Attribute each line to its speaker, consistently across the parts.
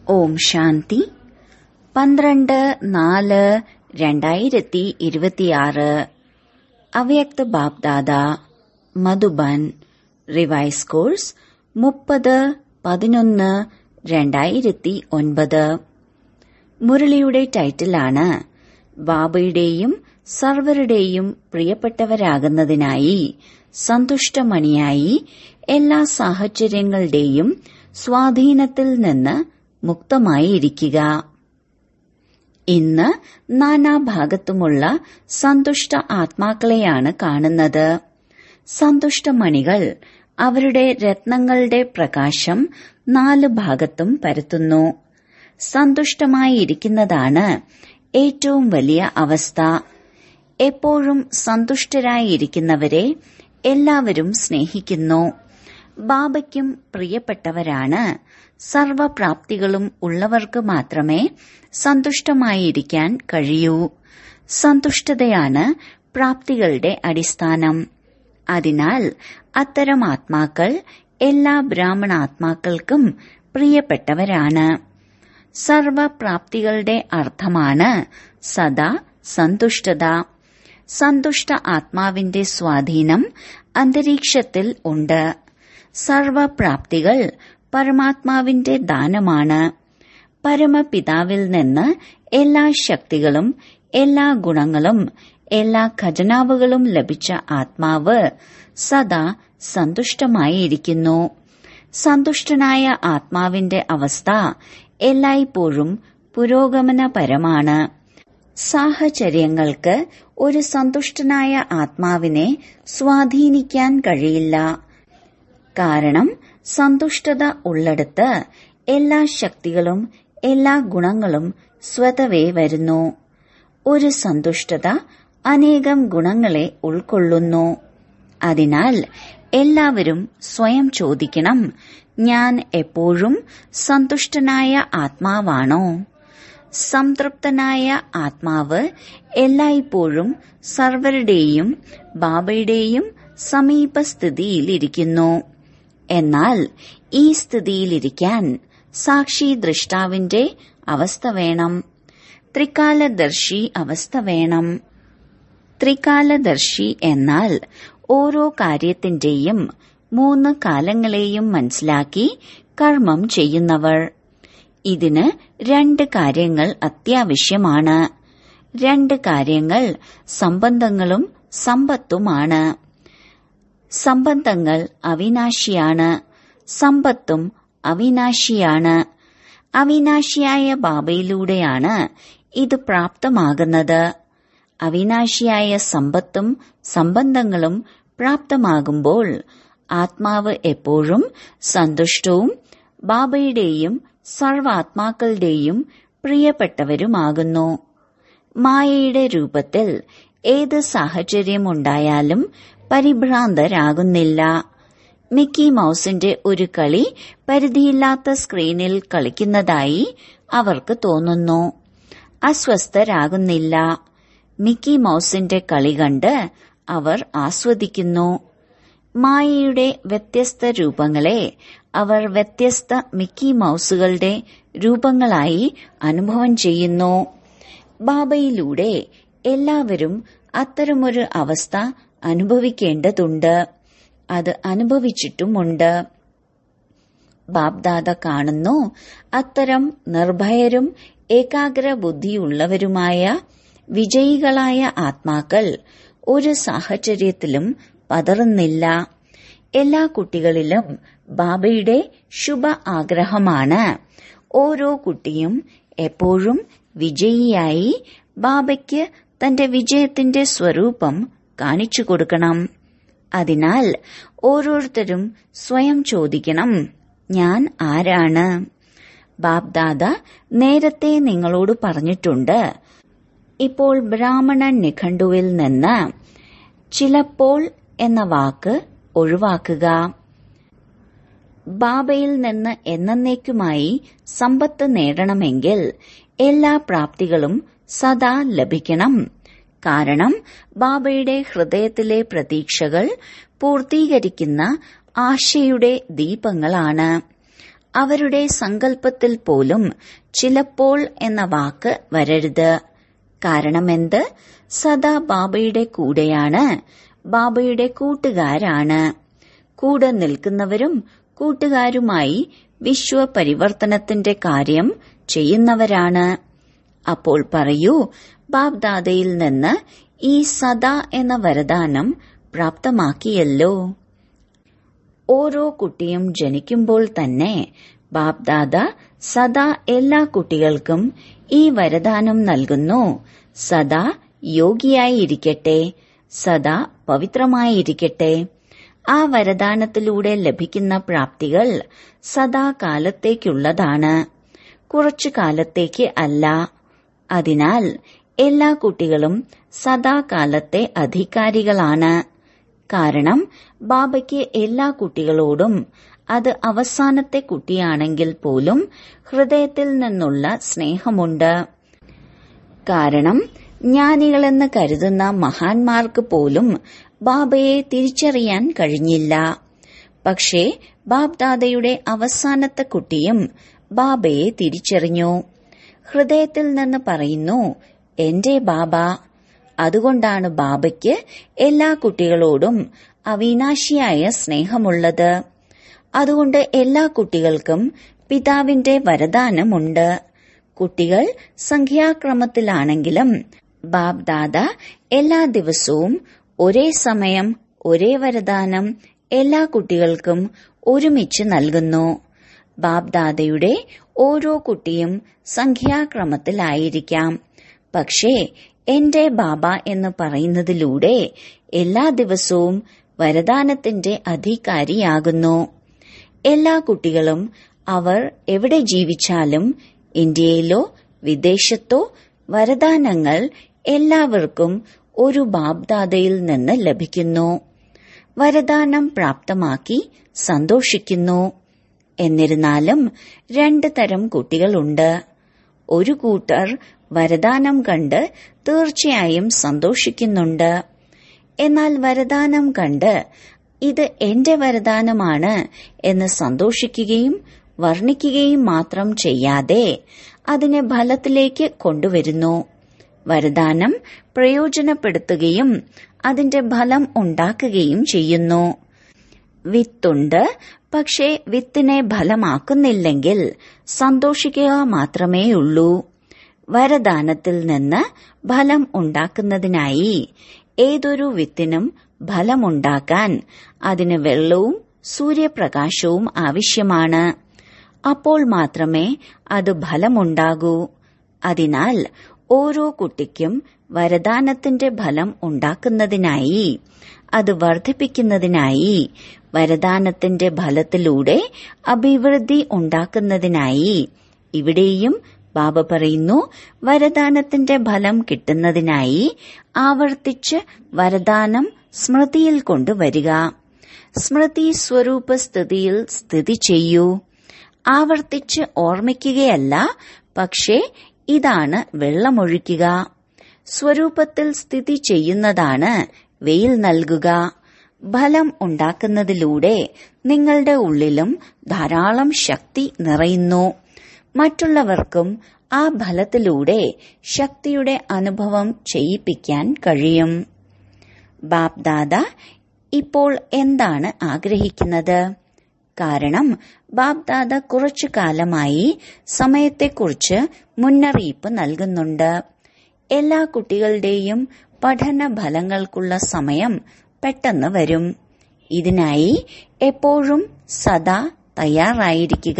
Speaker 1: ഓം ശാന്തി പന്ത്രണ്ട് നാല് രണ്ടായിരത്തി ഇരുപത്തിയാറ് അവ്യക്ത ബാപ്ദാദ മധുബൻ റിവൈസ് കോഴ്സ് മുപ്പത് പതിനൊന്ന് രണ്ടായിരത്തി ഒൻപത് മുരളിയുടെ ടൈറ്റിലാണ് ബാബയുടെയും സർവരുടെയും പ്രിയപ്പെട്ടവരാകുന്നതിനായി സന്തുഷ്ടമണിയായി എല്ലാ സാഹചര്യങ്ങളുടെയും സ്വാധീനത്തിൽ നിന്ന് മുക്തമായിരിക്കുക ഇന്ന് നാനാഭാഗത്തുമുള്ള സന്തുഷ്ട ആത്മാക്കളെയാണ് കാണുന്നത് സന്തുഷ്ടമണികൾ അവരുടെ രത്നങ്ങളുടെ പ്രകാശം നാല് ഭാഗത്തും പരത്തുന്നു സന്തുഷ്ടമായിരിക്കുന്നതാണ് ഏറ്റവും വലിയ അവസ്ഥ എപ്പോഴും സന്തുഷ്ടരായിരിക്കുന്നവരെ എല്ലാവരും സ്നേഹിക്കുന്നു ബാബയ്ക്കും പ്രിയപ്പെട്ടവരാണ് സർവപ്രാപ്തികളും ഉള്ളവർക്ക് മാത്രമേ സന്തുഷ്ടമായിരിക്കാൻ കഴിയൂ സന്തുഷ്ടതയാണ് പ്രാപ്തികളുടെ അടിസ്ഥാനം അതിനാൽ അത്തരം ആത്മാക്കൾ എല്ലാ ബ്രാഹ്മണാത്മാക്കൾക്കും പ്രിയപ്പെട്ടവരാണ് സർവപ്രാപ്തികളുടെ അർത്ഥമാണ് സദാ സന്തുഷ്ടത സന്തുഷ്ട ആത്മാവിന്റെ സ്വാധീനം അന്തരീക്ഷത്തിൽ ഉണ്ട് സർവപ്രാപ്തികൾ പരമാത്മാവിന്റെ ദാനമാണ് പരമപിതാവിൽ നിന്ന് എല്ലാ ശക്തികളും എല്ലാ ഗുണങ്ങളും എല്ലാ ഖജനാവുകളും ലഭിച്ച ആത്മാവ് സദാ സന്തുഷ്ടമായിരിക്കുന്നു സന്തുഷ്ടനായ ആത്മാവിന്റെ അവസ്ഥ എല്ലായ്പ്പോഴും പുരോഗമനപരമാണ് സാഹചര്യങ്ങൾക്ക് ഒരു സന്തുഷ്ടനായ ആത്മാവിനെ സ്വാധീനിക്കാൻ കഴിയില്ല കാരണം സന്തുഷ്ടത ഉള്ളിടത്ത് എല്ലാ ശക്തികളും എല്ലാ ഗുണങ്ങളും സ്വതവേ വരുന്നു ഒരു സന്തുഷ്ടത അനേകം ഗുണങ്ങളെ ഉൾക്കൊള്ളുന്നു അതിനാൽ എല്ലാവരും സ്വയം ചോദിക്കണം ഞാൻ എപ്പോഴും സന്തുഷ്ടനായ ആത്മാവാണോ സംതൃപ്തനായ ആത്മാവ് എല്ലായ്പ്പോഴും സർവരുടെയും ബാബയുടെയും സമീപസ്ഥിതിയിലിരിക്കുന്നു എന്നാൽ ഈ സ്ഥിതിയിലിരിക്കാൻ സാക്ഷി ദൃഷ്ടാവിന്റെ അവസ്ഥ വേണം ത്രികാലദർശി അവസ്ഥ വേണം ത്രികാലദർശി എന്നാൽ ഓരോ കാര്യത്തിന്റെയും മൂന്ന് കാലങ്ങളെയും മനസ്സിലാക്കി കർമ്മം ചെയ്യുന്നവർ ഇതിന് രണ്ട് കാര്യങ്ങൾ അത്യാവശ്യമാണ് രണ്ട് കാര്യങ്ങൾ സംബന്ധങ്ങളും സമ്പത്തുമാണ് സംബന്ധങ്ങൾ അവിനാശിയാണ് സമ്പത്തും അവിനാശിയാണ് അവിനാശിയായ ബാബയിലൂടെയാണ് ഇത് പ്രാപ്തമാകുന്നത് അവിനാശിയായ സമ്പത്തും സംബന്ധങ്ങളും പ്രാപ്തമാകുമ്പോൾ ആത്മാവ് എപ്പോഴും സന്തുഷ്ടവും ബാബയുടെയും സർവാത്മാക്കളുടെയും പ്രിയപ്പെട്ടവരുമാകുന്നു മായയുടെ രൂപത്തിൽ ഏത് സാഹചര്യമുണ്ടായാലും പരിഭ്രാന്തരാകുന്നില്ല മിക്കി മൌസിന്റെ ഒരു കളി പരിധിയില്ലാത്ത സ്ക്രീനിൽ കളിക്കുന്നതായി അവർക്ക് തോന്നുന്നു അസ്വസ്ഥരാകുന്നില്ല മിക്കി മൌസിന്റെ കളി കണ്ട് അവർ ആസ്വദിക്കുന്നു മായയുടെ വ്യത്യസ്ത രൂപങ്ങളെ അവർ വ്യത്യസ്ത മിക്കി മൌസുകളുടെ രൂപങ്ങളായി അനുഭവം ചെയ്യുന്നു ബാബയിലൂടെ എല്ലാവരും അത്തരമൊരു അവസ്ഥ അനുഭവിക്കേണ്ടതുണ്ട് അത് അനുഭവിച്ചിട്ടുമുണ്ട് ബാബ്ദാദ കാണുന്നു അത്തരം നിർഭയരും ഏകാഗ്ര ബുദ്ധിയുള്ളവരുമായ വിജയികളായ ആത്മാക്കൾ ഒരു സാഹചര്യത്തിലും പതറുന്നില്ല എല്ലാ കുട്ടികളിലും ബാബയുടെ ശുഭ ആഗ്രഹമാണ് ഓരോ കുട്ടിയും എപ്പോഴും വിജയിയായി ബാബയ്ക്ക് തന്റെ വിജയത്തിന്റെ സ്വരൂപം കാണിച്ചു കൊടുക്കണം അതിനാൽ ഓരോരുത്തരും സ്വയം ചോദിക്കണം ഞാൻ ആരാണ് ബാബ്ദാദ നേരത്തെ നിങ്ങളോട് പറഞ്ഞിട്ടുണ്ട് ഇപ്പോൾ ബ്രാഹ്മണ നിഘണ്ടുവിൽ നിന്ന് ചിലപ്പോൾ എന്ന വാക്ക് ഒഴിവാക്കുക ബാബയിൽ നിന്ന് എന്നേക്കുമായി സമ്പത്ത് നേടണമെങ്കിൽ എല്ലാ പ്രാപ്തികളും സദാ ലഭിക്കണം കാരണം ബാബയുടെ ഹൃദയത്തിലെ പ്രതീക്ഷകൾ പൂർത്തീകരിക്കുന്ന ആശയുടെ ദീപങ്ങളാണ് അവരുടെ സങ്കല്പത്തിൽ പോലും ചിലപ്പോൾ എന്ന വാക്ക് വരരുത് കാരണമെന്ത് സദാ ബാബയുടെ കൂടെയാണ് ബാബയുടെ കൂട്ടുകാരാണ് കൂടെ നിൽക്കുന്നവരും കൂട്ടുകാരുമായി വിശ്വപരിവർത്തനത്തിന്റെ കാര്യം ചെയ്യുന്നവരാണ് അപ്പോൾ പറയൂ ബാബ്ദാദയിൽ നിന്ന് ഈ സദാ എന്ന വരദാനം പ്രാപ്തമാക്കിയല്ലോ ഓരോ കുട്ടിയും ജനിക്കുമ്പോൾ തന്നെ ബാബ്ദാദ സദാ എല്ലാ കുട്ടികൾക്കും ഈ വരദാനം നൽകുന്നു സദാ യോഗിയായിരിക്കട്ടെ സദാ പവിത്രമായിരിക്കട്ടെ ആ വരദാനത്തിലൂടെ ലഭിക്കുന്ന പ്രാപ്തികൾ സദാ കാലത്തേക്കുള്ളതാണ് കുറച്ചു കാലത്തേക്ക് അല്ല അതിനാൽ എല്ലാ കുട്ടികളും സദാകാലത്തെ അധികാരികളാണ് കാരണം ബാബയ്ക്ക് എല്ലാ കുട്ടികളോടും അത് അവസാനത്തെ കുട്ടിയാണെങ്കിൽ പോലും ഹൃദയത്തിൽ നിന്നുള്ള സ്നേഹമുണ്ട് കാരണം ജ്ഞാനികളെന്ന് കരുതുന്ന മഹാന്മാർക്ക് പോലും ബാബയെ തിരിച്ചറിയാൻ കഴിഞ്ഞില്ല പക്ഷേ ബാബ്ദാദയുടെ അവസാനത്തെ കുട്ടിയും ബാബയെ തിരിച്ചറിഞ്ഞു ഹൃദയത്തിൽ നിന്ന് പറയുന്നു എന്റെ ബാബ അതുകൊണ്ടാണ് ബാബയ്ക്ക് എല്ലാ കുട്ടികളോടും അവിനാശിയായ സ്നേഹമുള്ളത് അതുകൊണ്ട് എല്ലാ കുട്ടികൾക്കും പിതാവിന്റെ വരദാനമുണ്ട് കുട്ടികൾ സംഖ്യാക്രമത്തിലാണെങ്കിലും ബാബ്ദാദ എല്ലാ ദിവസവും ഒരേ സമയം ഒരേ വരദാനം എല്ലാ കുട്ടികൾക്കും ഒരുമിച്ച് നൽകുന്നു ബാബ്ദാദയുടെ ഓരോ കുട്ടിയും സംഖ്യാക്രമത്തിലായിരിക്കാം പക്ഷേ എന്റെ ബാബ എന്ന് പറയുന്നതിലൂടെ എല്ലാ ദിവസവും വരദാനത്തിന്റെ അധികാരിയാകുന്നു എല്ലാ കുട്ടികളും അവർ എവിടെ ജീവിച്ചാലും ഇന്ത്യയിലോ വിദേശത്തോ വരദാനങ്ങൾ എല്ലാവർക്കും ഒരു ബാബ്ദാദയിൽ നിന്ന് ലഭിക്കുന്നു വരദാനം പ്രാപ്തമാക്കി സന്തോഷിക്കുന്നു എന്നിരുന്നാലും രണ്ട് തരം കുട്ടികളുണ്ട് ഒരു കൂട്ടർ വരദാനം കണ്ട് തീർച്ചയായും സന്തോഷിക്കുന്നുണ്ട് എന്നാൽ വരദാനം കണ്ട് ഇത് എന്റെ വരദാനമാണ് എന്ന് സന്തോഷിക്കുകയും വർണ്ണിക്കുകയും മാത്രം ചെയ്യാതെ അതിനെ ഫലത്തിലേക്ക് കൊണ്ടുവരുന്നു വരദാനം പ്രയോജനപ്പെടുത്തുകയും അതിന്റെ ഫലം ഉണ്ടാക്കുകയും ചെയ്യുന്നു വിത്തുണ്ട് പക്ഷേ വിത്തിനെ ഫലമാക്കുന്നില്ലെങ്കിൽ സന്തോഷിക്കുക മാത്രമേയുള്ളൂ വരദാനത്തിൽ നിന്ന് ഫലം ഉണ്ടാക്കുന്നതിനായി ഏതൊരു വിത്തിനും ഫലമുണ്ടാക്കാൻ അതിന് വെള്ളവും സൂര്യപ്രകാശവും ആവശ്യമാണ് അപ്പോൾ മാത്രമേ അത് ഫലമുണ്ടാകൂ അതിനാൽ ഓരോ കുട്ടിക്കും വരദാനത്തിന്റെ ഫലം ഉണ്ടാക്കുന്നതിനായി അത് വർദ്ധിപ്പിക്കുന്നതിനായി വരദാനത്തിന്റെ ഫലത്തിലൂടെ അഭിവൃദ്ധി ഉണ്ടാക്കുന്നതിനായി ഇവിടെയും ബാബ പറയുന്നു വരദാനത്തിന്റെ ഫലം കിട്ടുന്നതിനായി ആവർത്തിച്ച് വരദാനം സ്മൃതിയിൽ കൊണ്ടുവരിക സ്മൃതി സ്വരൂപ സ്ഥിതിയിൽ സ്ഥിതി ചെയ്യൂ ആവർത്തിച്ച് ഓർമ്മിക്കുകയല്ല പക്ഷേ ഇതാണ് വെള്ളമൊഴിക്കുക സ്വരൂപത്തിൽ സ്ഥിതി ചെയ്യുന്നതാണ് വെയിൽ നൽകുക ഫലം ഉണ്ടാക്കുന്നതിലൂടെ നിങ്ങളുടെ ഉള്ളിലും ധാരാളം ശക്തി നിറയുന്നു മറ്റുള്ളവർക്കും ആ ഫലത്തിലൂടെ ശക്തിയുടെ അനുഭവം ചെയ്യിപ്പിക്കാൻ കഴിയും ബാപ്ദാദ ഇപ്പോൾ എന്താണ് ആഗ്രഹിക്കുന്നത് കാരണം ബാപ്ദാദ കുറച്ചു കാലമായി സമയത്തെക്കുറിച്ച് മുന്നറിയിപ്പ് നൽകുന്നുണ്ട് എല്ലാ കുട്ടികളുടെയും പഠന ഫലങ്ങൾക്കുള്ള സമയം പെട്ടെന്ന് വരും ഇതിനായി എപ്പോഴും സദാ തയ്യാറായിരിക്കുക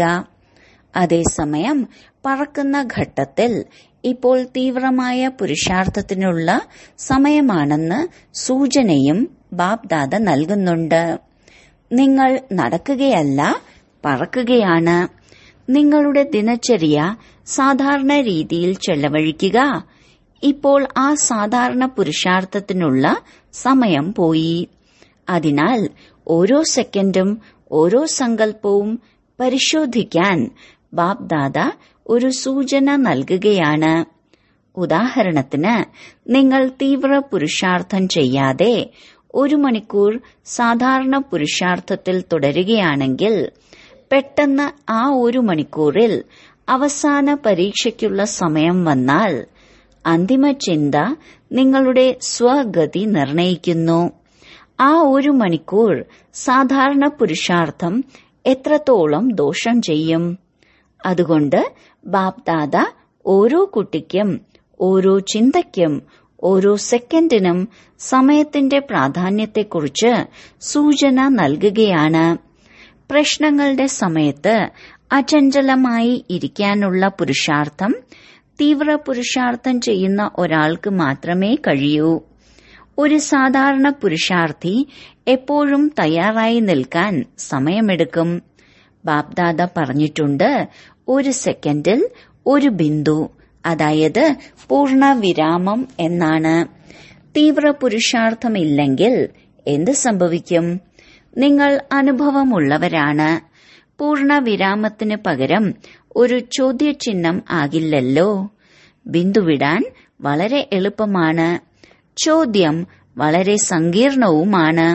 Speaker 1: അതേസമയം പറക്കുന്ന ഘട്ടത്തിൽ ഇപ്പോൾ തീവ്രമായ പുരുഷാർത്ഥത്തിനുള്ള സമയമാണെന്ന് സൂചനയും ബാപ്ദാദ നൽകുന്നുണ്ട് നിങ്ങൾ നടക്കുകയല്ല പറക്കുകയാണ് നിങ്ങളുടെ ദിനചര്യ സാധാരണ രീതിയിൽ ചെലവഴിക്കുക ഇപ്പോൾ ആ സാധാരണ പുരുഷാർത്ഥത്തിനുള്ള സമയം പോയി അതിനാൽ ഓരോ സെക്കൻഡും ഓരോ സങ്കല്പവും പരിശോധിക്കാൻ ബാപ്ദാദ ഒരു സൂചന നൽകുകയാണ് ഉദാഹരണത്തിന് നിങ്ങൾ തീവ്ര പുരുഷാർത്ഥം ചെയ്യാതെ ഒരു മണിക്കൂർ സാധാരണ പുരുഷാർത്ഥത്തിൽ തുടരുകയാണെങ്കിൽ പെട്ടെന്ന് ആ ഒരു മണിക്കൂറിൽ അവസാന പരീക്ഷയ്ക്കുള്ള സമയം വന്നാൽ അന്തിമ ചിന്ത നിങ്ങളുടെ സ്വഗതി നിർണയിക്കുന്നു ആ ഒരു മണിക്കൂർ സാധാരണ പുരുഷാർത്ഥം എത്രത്തോളം ദോഷം ചെയ്യും അതുകൊണ്ട് ബാപ്ദാദ ഓരോ കുട്ടിക്കും ഓരോ ചിന്തയ്ക്കും ഓരോ സെക്കൻഡിനും സമയത്തിന്റെ പ്രാധാന്യത്തെക്കുറിച്ച് സൂചന നൽകുകയാണ് പ്രശ്നങ്ങളുടെ സമയത്ത് അചഞ്ചലമായി ഇരിക്കാനുള്ള പുരുഷാർത്ഥം തീവ്ര പുരുഷാർത്ഥം ചെയ്യുന്ന ഒരാൾക്ക് മാത്രമേ കഴിയൂ ഒരു സാധാരണ പുരുഷാർത്ഥി എപ്പോഴും തയ്യാറായി നിൽക്കാൻ സമയമെടുക്കും ബാപ്ദാദ പറഞ്ഞിട്ടുണ്ട് ഒരു സെക്കൻഡിൽ ഒരു ബിന്ദു അതായത് പൂർണ്ണ വിരാമം എന്നാണ് തീവ്ര പുരുഷാർത്ഥമില്ലെങ്കിൽ എന്ത് സംഭവിക്കും നിങ്ങൾ അനുഭവമുള്ളവരാണ് പൂർണ്ണ വിരാമത്തിന് പകരം ഒരു ചോദ്യചിഹ്നം ആകില്ലല്ലോ ബിന്ദുവിടാൻ വളരെ എളുപ്പമാണ് ചോദ്യം വളരെ സങ്കീർണവുമാണ്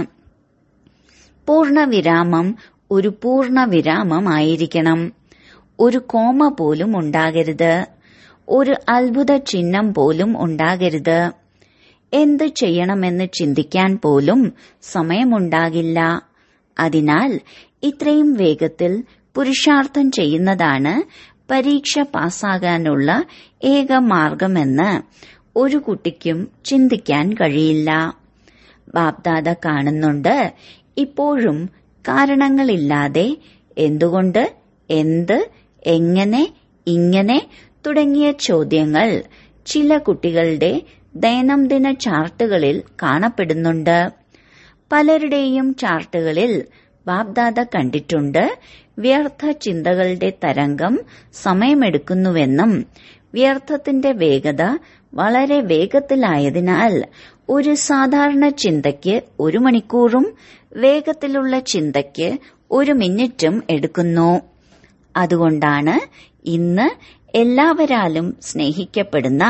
Speaker 1: പൂർണ്ണവിരാമം ഒരു പൂർണ്ണ വിരാമമായിരിക്കണം ഒരു കോമ പോലും ഉണ്ടാകരുത് ഒരു അത്ഭുത ചിഹ്നം പോലും ഉണ്ടാകരുത് എന്ത് ചെയ്യണമെന്ന് ചിന്തിക്കാൻ പോലും സമയമുണ്ടാകില്ല അതിനാൽ ഇത്രയും വേഗത്തിൽ പുരുഷാർത്ഥം ചെയ്യുന്നതാണ് പരീക്ഷ പാസ്സാകാനുള്ള ഏക മാർഗമെന്ന് ഒരു കുട്ടിക്കും ചിന്തിക്കാൻ കഴിയില്ല ബാപ്ദാദ കാണുന്നുണ്ട് ഇപ്പോഴും കാരണങ്ങളില്ലാതെ എന്തുകൊണ്ട് എന്ത് എങ്ങനെ ഇങ്ങനെ തുടങ്ങിയ ചോദ്യങ്ങൾ ചില കുട്ടികളുടെ ദൈനംദിന ചാർട്ടുകളിൽ കാണപ്പെടുന്നുണ്ട് പലരുടെയും ചാർട്ടുകളിൽ ബാപ്ദാദ കണ്ടിട്ടുണ്ട് വ്യർത്ഥ ചിന്തകളുടെ തരംഗം സമയമെടുക്കുന്നുവെന്നും വ്യർത്ഥത്തിന്റെ വേഗത വളരെ വേഗത്തിലായതിനാൽ ഒരു സാധാരണ ചിന്തയ്ക്ക് ഒരു മണിക്കൂറും വേഗത്തിലുള്ള ചിന്തയ്ക്ക് ഒരു മിനിറ്റും എടുക്കുന്നു അതുകൊണ്ടാണ് ഇന്ന് എല്ലാവരാലും സ്നേഹിക്കപ്പെടുന്ന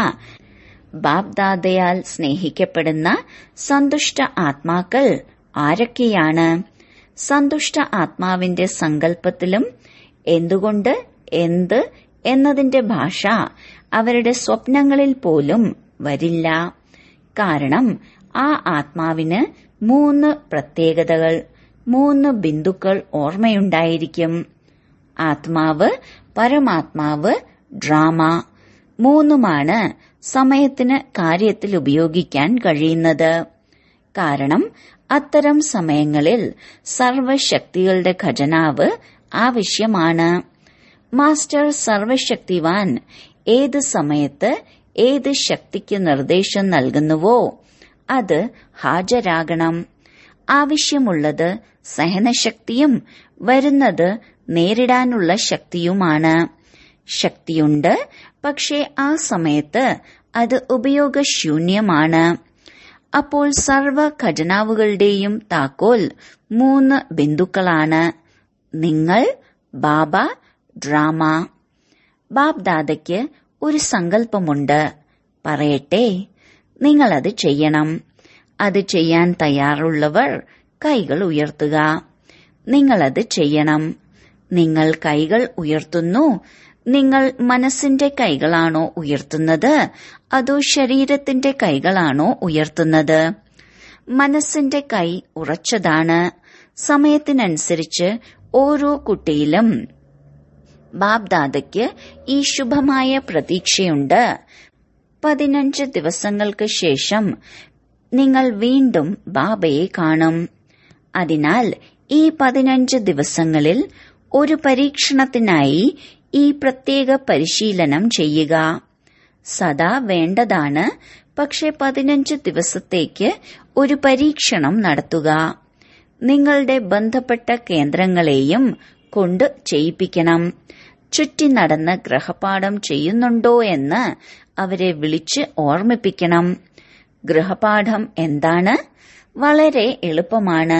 Speaker 1: ബാബ്ദാദയാൽ സ്നേഹിക്കപ്പെടുന്ന സന്തുഷ്ട ആത്മാക്കൾ ആരൊക്കെയാണ് സന്തുഷ്ട ആത്മാവിന്റെ സങ്കല്പത്തിലും എന്തുകൊണ്ട് എന്ത് എന്നതിന്റെ ഭാഷ അവരുടെ സ്വപ്നങ്ങളിൽ പോലും വരില്ല കാരണം ആ ആത്മാവിന് മൂന്ന് പ്രത്യേകതകൾ മൂന്ന് ബിന്ദുക്കൾ ഓർമ്മയുണ്ടായിരിക്കും ആത്മാവ് പരമാത്മാവ് ഡ്രാമ മൂന്നുമാണ് സമയത്തിന് കാര്യത്തിൽ ഉപയോഗിക്കാൻ കഴിയുന്നത് കാരണം അത്തരം സമയങ്ങളിൽ സർവശക്തികളുടെ ഖജനാവ് ആവശ്യമാണ് മാസ്റ്റർ സർവശക്തിവാൻ ഏത് സമയത്ത് ഏത് ശക്തിക്ക് നിർദ്ദേശം നൽകുന്നുവോ അത് ഹാജരാകണം ആവശ്യമുള്ളത് സഹനശക്തിയും വരുന്നത് നേരിടാനുള്ള ശക്തിയുമാണ് ശക്തിയുണ്ട് പക്ഷേ ആ സമയത്ത് അത് ഉപയോഗശൂന്യമാണ് അപ്പോൾ സർവ ഖജനാവുകളുടെയും താക്കോൽ മൂന്ന് ബിന്ദുക്കളാണ് നിങ്ങൾ ബാബ ഡ്രാമ ബാബ്ദാദയ്ക്ക് ഒരു സങ്കല്പമുണ്ട് പറയട്ടെ നിങ്ങളത് ചെയ്യണം അത് ചെയ്യാൻ തയ്യാറുള്ളവർ കൈകൾ ഉയർത്തുക നിങ്ങളത് ചെയ്യണം നിങ്ങൾ കൈകൾ ഉയർത്തുന്നു നിങ്ങൾ മനസ്സിന്റെ കൈകളാണോ ഉയർത്തുന്നത് അതോ ശരീരത്തിന്റെ കൈകളാണോ ഉയർത്തുന്നത് മനസ്സിന്റെ കൈ ഉറച്ചതാണ് സമയത്തിനനുസരിച്ച് ഓരോ കുട്ടിയിലും ബാബ്ദാദയ്ക്ക് ഈ ശുഭമായ പ്രതീക്ഷയുണ്ട് പതിനഞ്ച് ദിവസങ്ങൾക്ക് ശേഷം നിങ്ങൾ വീണ്ടും ബാബയെ കാണും അതിനാൽ ഈ പതിനഞ്ച് ദിവസങ്ങളിൽ ഒരു പരീക്ഷണത്തിനായി ഈ പ്രത്യേക പരിശീലനം ചെയ്യുക സദാ വേണ്ടതാണ് പക്ഷെ പതിനഞ്ച് ദിവസത്തേക്ക് ഒരു പരീക്ഷണം നടത്തുക നിങ്ങളുടെ ബന്ധപ്പെട്ട കേന്ദ്രങ്ങളെയും കൊണ്ട് ചെയ്യിപ്പിക്കണം ചുറ്റി നടന്ന് ഗ്രഹപാഠം ചെയ്യുന്നുണ്ടോ എന്ന് അവരെ വിളിച്ച് ഓർമ്മിപ്പിക്കണം ഗൃഹപാഠം എന്താണ് വളരെ എളുപ്പമാണ്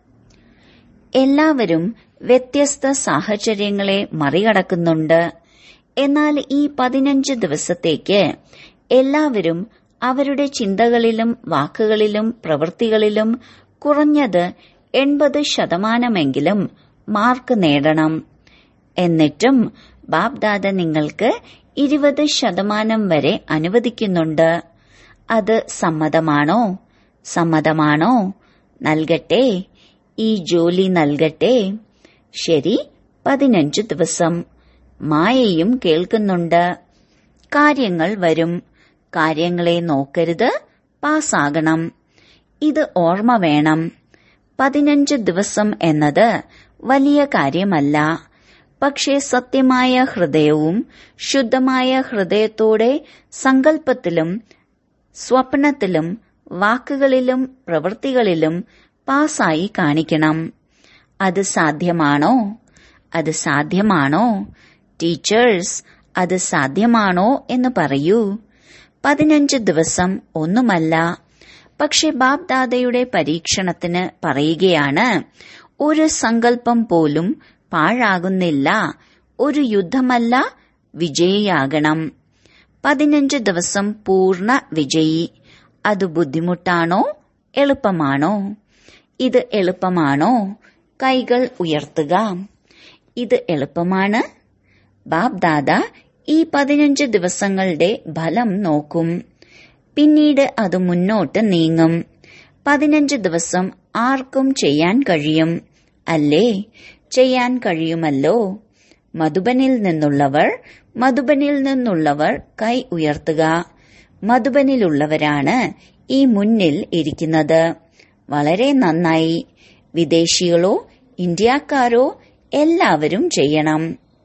Speaker 1: എല്ലാവരും വ്യത്യസ്ത സാഹചര്യങ്ങളെ മറികടക്കുന്നുണ്ട് എന്നാൽ ഈ പതിനഞ്ച് ദിവസത്തേക്ക് എല്ലാവരും അവരുടെ ചിന്തകളിലും വാക്കുകളിലും പ്രവൃത്തികളിലും കുറഞ്ഞത് എൺപത് ശതമാനമെങ്കിലും മാർക്ക് നേടണം എന്നിട്ടും ബാബ്ദാദ നിങ്ങൾക്ക് ഇരുപത് ശതമാനം വരെ അനുവദിക്കുന്നുണ്ട് അത് സമ്മതമാണോ സമ്മതമാണോ നൽകട്ടെ ഈ ജോലി നൽകട്ടെ ശരി പതിനഞ്ച് ദിവസം മായയും കേൾക്കുന്നുണ്ട് കാര്യങ്ങൾ വരും കാര്യങ്ങളെ നോക്കരുത് പാസ്സാകണം ഇത് ഓർമ്മ വേണം പതിനഞ്ച് ദിവസം എന്നത് വലിയ കാര്യമല്ല പക്ഷേ സത്യമായ ഹൃദയവും ശുദ്ധമായ ഹൃദയത്തോടെ സങ്കല്പത്തിലും സ്വപ്നത്തിലും വാക്കുകളിലും പ്രവൃത്തികളിലും പാസായി കാണിക്കണം അത് സാധ്യമാണോ അത് സാധ്യമാണോ ടീച്ചേഴ്സ് അത് സാധ്യമാണോ എന്ന് പറയൂ പതിനഞ്ച് ദിവസം ഒന്നുമല്ല പക്ഷെ ബാബ് ദാദയുടെ പരീക്ഷണത്തിന് പറയുകയാണ് ഒരു സങ്കല്പം പോലും പാഴാകുന്നില്ല ഒരു യുദ്ധമല്ല വിജയിയാകണം പതിനഞ്ച് ദിവസം പൂർണ്ണ വിജയി അത് ബുദ്ധിമുട്ടാണോ എളുപ്പമാണോ ഇത് എളുപ്പമാണോ കൈകൾ ഉയർത്തുക ഇത് എളുപ്പമാണ് ബാബ് ദാദ ഈ പതിനഞ്ച് ദിവസങ്ങളുടെ ഫലം നോക്കും പിന്നീട് അത് മുന്നോട്ട് നീങ്ങും പതിനഞ്ച് ദിവസം ആർക്കും ചെയ്യാൻ കഴിയും അല്ലേ ചെയ്യാൻ കഴിയുമല്ലോ മധുബനിൽ നിന്നുള്ളവർ മധുബനിൽ നിന്നുള്ളവർ കൈ ഉയർത്തുക മധുബനിലുള്ളവരാണ് ഈ മുന്നിൽ ഇരിക്കുന്നത് വളരെ നന്നായി വിദേശികളോ ഇന്ത്യക്കാരോ എല്ലാവരും ചെയ്യണം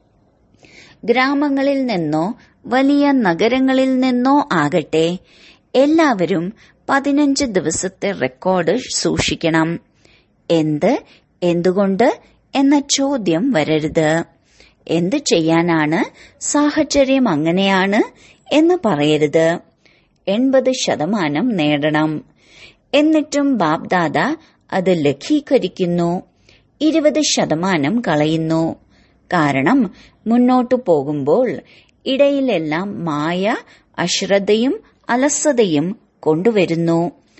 Speaker 1: ഗ്രാമങ്ങളിൽ നിന്നോ വലിയ നഗരങ്ങളിൽ നിന്നോ ആകട്ടെ എല്ലാവരും പതിനഞ്ച് ദിവസത്തെ റെക്കോർഡ് സൂക്ഷിക്കണം എന്ത് എന്തുകൊണ്ട് എന്ന ചോദ്യം വരരുത് എന്ത് ചെയ്യാനാണ് സാഹചര്യം അങ്ങനെയാണ് എന്ന് പറയരുത് എൺപത് ശതമാനം നേടണം എന്നിട്ടും ബാബ്ദാദ അത് ലഘീകരിക്കുന്നു ഇരുപത് ശതമാനം കളയുന്നു കാരണം മുന്നോട്ടു പോകുമ്പോൾ ഇടയിലെല്ലാം മായ അശ്രദ്ധയും അലസതയും കൊണ്ടുവരുന്നു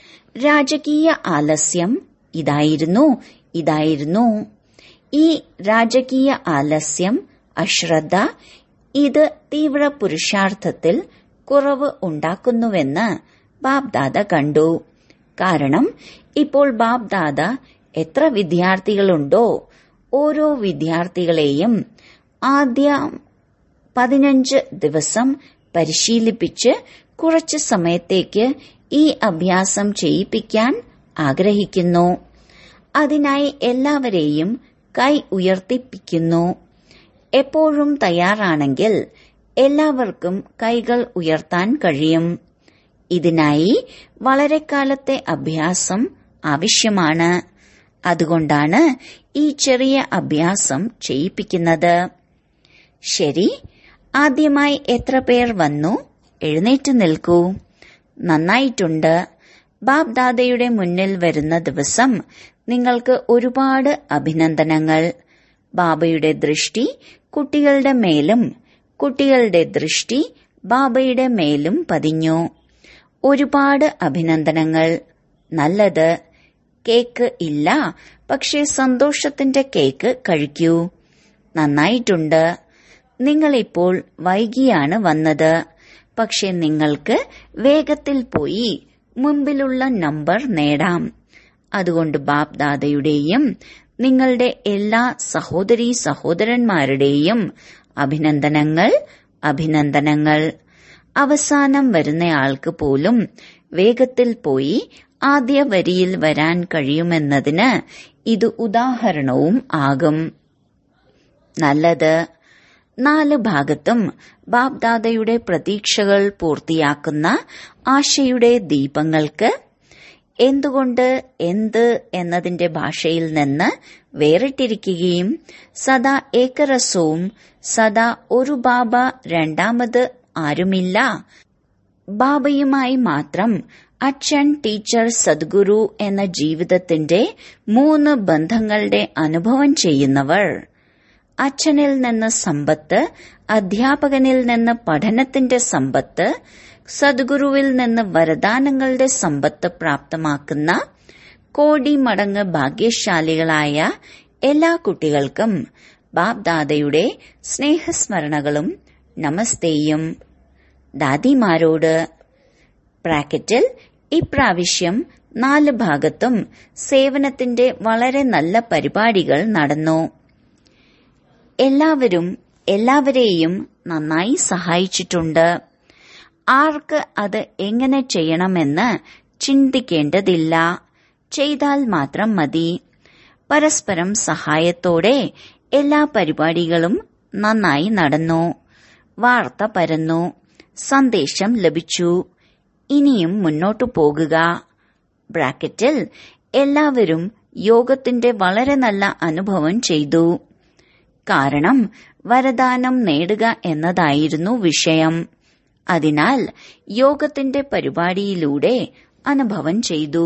Speaker 1: രാജകീയ ആലസ്യം ഇതായിരുന്നു ഇതായിരുന്നു ഈ രാജകീയ ആലസ്യം അശ്രദ്ധ ഇത് തീവ്ര പുരുഷാർത്ഥത്തിൽ കുറവ് ഉണ്ടാക്കുന്നുവെന്ന് ബാബ്ദാദ കണ്ടു കാരണം ഇപ്പോൾ ബാബ്ദാദ എത്ര വിദ്യാർത്ഥികളുണ്ടോ ഓരോ വിദ്യാർത്ഥികളെയും ആദ്യ പതിനഞ്ച് ദിവസം പരിശീലിപ്പിച്ച് കുറച്ച് സമയത്തേക്ക് ഈ അഭ്യാസം ചെയ്യിപ്പിക്കാൻ ആഗ്രഹിക്കുന്നു അതിനായി എല്ലാവരെയും കൈ ഉയർത്തിപ്പിക്കുന്നു എപ്പോഴും തയ്യാറാണെങ്കിൽ എല്ലാവർക്കും കൈകൾ ഉയർത്താൻ കഴിയും ഇതിനായി വളരെ കാലത്തെ അഭ്യാസം ആവശ്യമാണ് അതുകൊണ്ടാണ് ഈ ചെറിയ അഭ്യാസം ചെയ്യിപ്പിക്കുന്നത് ശരി ആദ്യമായി എത്ര പേർ വന്നു എഴുന്നേറ്റ് നിൽക്കൂ നന്നായിട്ടുണ്ട് ബാബ് ദാദയുടെ മുന്നിൽ വരുന്ന ദിവസം നിങ്ങൾക്ക് ഒരുപാട് അഭിനന്ദനങ്ങൾ ബാബയുടെ ദൃഷ്ടി കുട്ടികളുടെ മേലും കുട്ടികളുടെ ദൃഷ്ടി ബാബയുടെ മേലും പതിഞ്ഞു ഒരുപാട് അഭിനന്ദനങ്ങൾ നല്ലത് കേക്ക് ഇല്ല പക്ഷേ സന്തോഷത്തിന്റെ കേക്ക് കഴിക്കൂ നന്നായിട്ടുണ്ട് നിങ്ങളിപ്പോൾ വൈകിയാണ് വന്നത് പക്ഷെ നിങ്ങൾക്ക് വേഗത്തിൽ പോയി മുമ്പിലുള്ള നമ്പർ നേടാം അതുകൊണ്ട് ബാപ് ദാദയുടെയും നിങ്ങളുടെ എല്ലാ സഹോദരീ സഹോദരന്മാരുടെയും അഭിനന്ദനങ്ങൾ അഭിനന്ദനങ്ങൾ അവസാനം വരുന്നയാൾക്ക് പോലും വേഗത്തിൽ പോയി ആദ്യ വരിയിൽ വരാൻ കഴിയുമെന്നതിന് ഇത് ഉദാഹരണവും ആകും നല്ലത് നാല് ഭാഗത്തും ബാബ്ദാദയുടെ പ്രതീക്ഷകൾ പൂർത്തിയാക്കുന്ന ആശയുടെ ദീപങ്ങൾക്ക് എന്തുകൊണ്ട് എന്ത് എന്നതിന്റെ ഭാഷയിൽ നിന്ന് വേറിട്ടിരിക്കുകയും സദാ ഏകരസവും സദാ ഒരു ബാബ രണ്ടാമത് ആരുമില്ല ബാബയുമായി മാത്രം അച്ഛൻ ടീച്ചർ സദ്ഗുരു എന്ന ജീവിതത്തിന്റെ മൂന്ന് ബന്ധങ്ങളുടെ അനുഭവം ചെയ്യുന്നവർ അച്ഛനിൽ നിന്ന് സമ്പത്ത് അധ്യാപകനിൽ നിന്ന് പഠനത്തിന്റെ സമ്പത്ത് സദ്ഗുരുവിൽ നിന്ന് വരദാനങ്ങളുടെ സമ്പത്ത് പ്രാപ്തമാക്കുന്ന കോടി മടങ്ങ് ഭാഗ്യശാലികളായ എല്ലാ കുട്ടികൾക്കും ബാബ് ദാദയുടെ സ്നേഹസ്മരണകളും നമസ്തേയും ദാദിമാരോട് ബ്രാക്കറ്റിൽ ഇപ്രാവശ്യം നാല് ഭാഗത്തും സേവനത്തിന്റെ വളരെ നല്ല പരിപാടികൾ നടന്നു എല്ലാവരും എല്ലാവരെയും നന്നായി സഹായിച്ചിട്ടുണ്ട് ആർക്ക് അത് എങ്ങനെ ചെയ്യണമെന്ന് ചിന്തിക്കേണ്ടതില്ല ചെയ്താൽ മാത്രം മതി പരസ്പരം സഹായത്തോടെ എല്ലാ പരിപാടികളും നന്നായി നടന്നു വാർത്ത പരന്നു സന്ദേശം ലഭിച്ചു ഇനിയും മുന്നോട്ടു പോകുക ബ്രാക്കറ്റിൽ എല്ലാവരും യോഗത്തിന്റെ വളരെ നല്ല അനുഭവം ചെയ്തു കാരണം വരദാനം നേടുക എന്നതായിരുന്നു വിഷയം അതിനാൽ യോഗത്തിന്റെ പരിപാടിയിലൂടെ അനുഭവം ചെയ്തു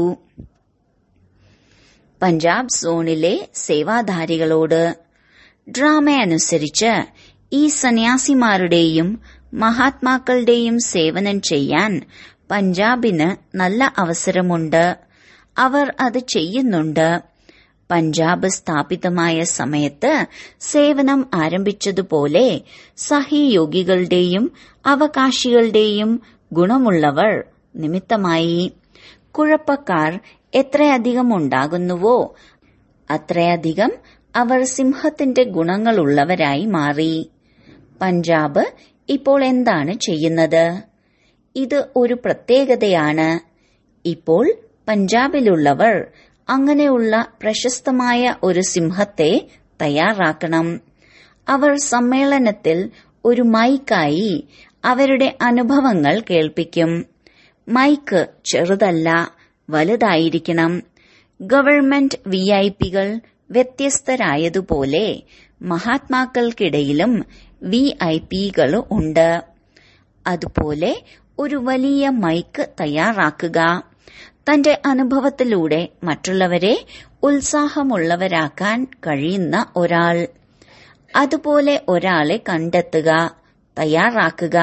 Speaker 1: പഞ്ചാബ് സോണിലെ സേവാധാരികളോട് ഡ്രാമ അനുസരിച്ച് ഈ സന്യാസിമാരുടെയും മഹാത്മാക്കളുടെയും സേവനം ചെയ്യാൻ പഞ്ചാബിന് നല്ല അവസരമുണ്ട് അവർ അത് ചെയ്യുന്നുണ്ട് പഞ്ചാബ് സ്ഥാപിതമായ സമയത്ത് സേവനം ആരംഭിച്ചതുപോലെ സഹിയോഗികളുടെയും അവകാശികളുടെയും ഗുണമുള്ളവർ നിമിത്തമായി കുഴപ്പക്കാർ എത്രയധികം ഉണ്ടാകുന്നുവോ അത്രയധികം അവർ സിംഹത്തിന്റെ ഗുണങ്ങളുള്ളവരായി മാറി പഞ്ചാബ് ഇപ്പോൾ എന്താണ് ചെയ്യുന്നത് ഇത് ഒരു പ്രത്യേകതയാണ് ഇപ്പോൾ പഞ്ചാബിലുള്ളവർ അങ്ങനെയുള്ള പ്രശസ്തമായ ഒരു സിംഹത്തെ തയ്യാറാക്കണം അവർ സമ്മേളനത്തിൽ ഒരു മൈക്കായി അവരുടെ അനുഭവങ്ങൾ കേൾപ്പിക്കും മൈക്ക് ചെറുതല്ല വലുതായിരിക്കണം ഗവൺമെന്റ് വി ഐ പികൾ വ്യത്യസ്തരായതുപോലെ മഹാത്മാക്കൾക്കിടയിലും വി ഐ പികൾ ഉണ്ട് അതുപോലെ ഒരു വലിയ മൈക്ക് തയ്യാറാക്കുക തന്റെ അനുഭവത്തിലൂടെ മറ്റുള്ളവരെ ഉത്സാഹമുള്ളവരാക്കാൻ കഴിയുന്ന ഒരാൾ അതുപോലെ ഒരാളെ കണ്ടെത്തുക തയ്യാറാക്കുക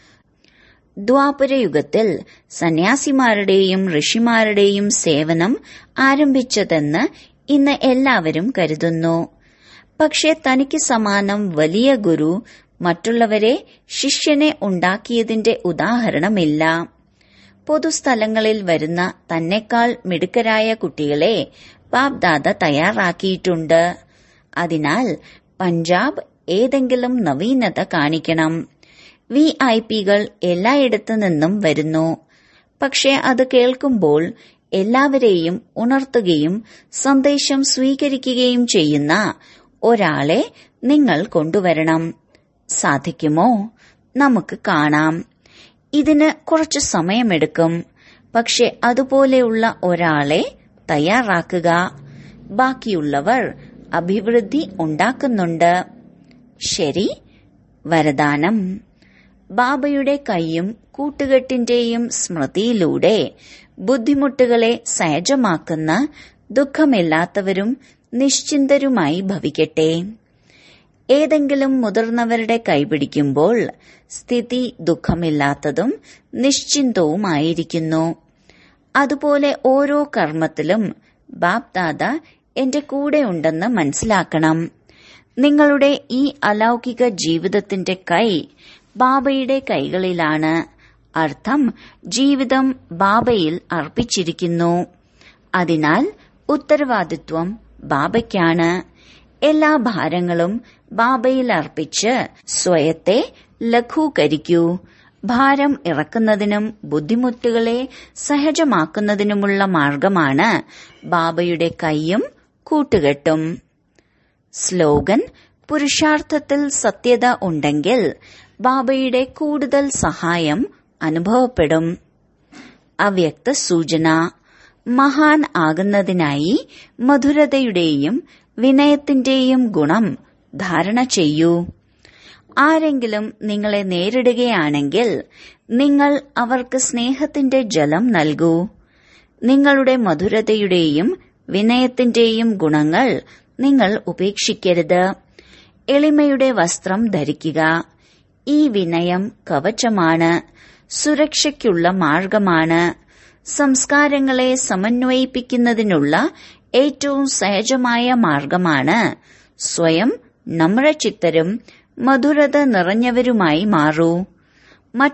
Speaker 1: ദ്വാപരയുഗത്തിൽ സന്യാസിമാരുടെയും ഋഷിമാരുടെയും സേവനം ആരംഭിച്ചതെന്ന് ഇന്ന് എല്ലാവരും കരുതുന്നു പക്ഷെ തനിക്ക് സമാനം വലിയ ഗുരു മറ്റുള്ളവരെ ശിഷ്യനെ ഉണ്ടാക്കിയതിന്റെ ഉദാഹരണമില്ല പൊതുസ്ഥലങ്ങളിൽ വരുന്ന തന്നെക്കാൾ മിടുക്കരായ കുട്ടികളെ ബാബ്ദാദ തയ്യാറാക്കിയിട്ടുണ്ട് അതിനാൽ പഞ്ചാബ് ഏതെങ്കിലും നവീനത കാണിക്കണം വി ഐ പികൾ എല്ലായിടത്തു നിന്നും വരുന്നു പക്ഷെ അത് കേൾക്കുമ്പോൾ എല്ലാവരെയും ഉണർത്തുകയും സന്ദേശം സ്വീകരിക്കുകയും ചെയ്യുന്ന ഒരാളെ നിങ്ങൾ കൊണ്ടുവരണം സാധിക്കുമോ നമുക്ക് കാണാം ഇതിന് കുറച്ചു സമയമെടുക്കും പക്ഷെ അതുപോലെയുള്ള ഒരാളെ തയ്യാറാക്കുക ബാക്കിയുള്ളവർ അഭിവൃദ്ധി ഉണ്ടാക്കുന്നുണ്ട് ശരി വരദാനം ബാബയുടെ കൈയും കൂട്ടുകെട്ടിന്റെയും സ്മൃതിയിലൂടെ ബുദ്ധിമുട്ടുകളെ സഹജമാക്കുന്ന ദുഃഖമില്ലാത്തവരും നിശ്ചിന്തരുമായി ഭവിക്കട്ടെ ഏതെങ്കിലും മുതിർന്നവരുടെ കൈപിടിക്കുമ്പോൾ സ്ഥിതി ദുഃഖമില്ലാത്തതും നിശ്ചിന്തവുമായിരിക്കുന്നു അതുപോലെ ഓരോ കർമ്മത്തിലും ബാപ്ദാദ എന്റെ കൂടെ ഉണ്ടെന്ന് മനസ്സിലാക്കണം നിങ്ങളുടെ ഈ അലൗകിക ജീവിതത്തിന്റെ കൈ ബാബയുടെ കൈകളിലാണ് അർത്ഥം ജീവിതം ബാബയിൽ അർപ്പിച്ചിരിക്കുന്നു അതിനാൽ ഉത്തരവാദിത്വം ബാബയ്ക്കാണ് എല്ലാ ഭാരങ്ങളും ബാബയിൽ അർപ്പിച്ച് സ്വയത്തെ ലഘൂകരിക്കൂ ഭാരം ഇറക്കുന്നതിനും ബുദ്ധിമുട്ടുകളെ സഹജമാക്കുന്നതിനുമുള്ള മാർഗമാണ് ബാബയുടെ കൈയും കൂട്ടുകെട്ടും സ്ലോഗൻ പുരുഷാർത്ഥത്തിൽ സത്യത ഉണ്ടെങ്കിൽ ബാബയുടെ കൂടുതൽ സഹായം അനുഭവപ്പെടും അവ്യക്ത സൂചന മഹാൻ ആകുന്നതിനായി മധുരതയുടെയും വിനയത്തിന്റെയും ഗുണം ധാരണ ചെയ്യൂ ആരെങ്കിലും നിങ്ങളെ നേരിടുകയാണെങ്കിൽ നിങ്ങൾ അവർക്ക് സ്നേഹത്തിന്റെ ജലം നൽകൂ നിങ്ങളുടെ മധുരതയുടെയും വിനയത്തിന്റെയും ഗുണങ്ങൾ നിങ്ങൾ ഉപേക്ഷിക്കരുത് എളിമയുടെ വസ്ത്രം ധരിക്കുക ഈ വിനയം കവചമാണ് സുരക്ഷയ്ക്കുള്ള മാർഗമാണ് സംസ്കാരങ്ങളെ സമന്വയിപ്പിക്കുന്നതിനുള്ള ഏറ്റവും സഹജമായ മാർഗമാണ് സ്വയം നമ്രചിത്തരും മധുരത നിറഞ്ഞവരുമായി മാറൂ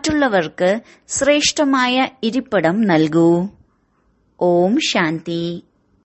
Speaker 1: മറ്റുള്ളവർക്ക് ശ്രേഷ്ഠമായ ഇരിപ്പിടം നൽകൂ ഓം ശാന്തി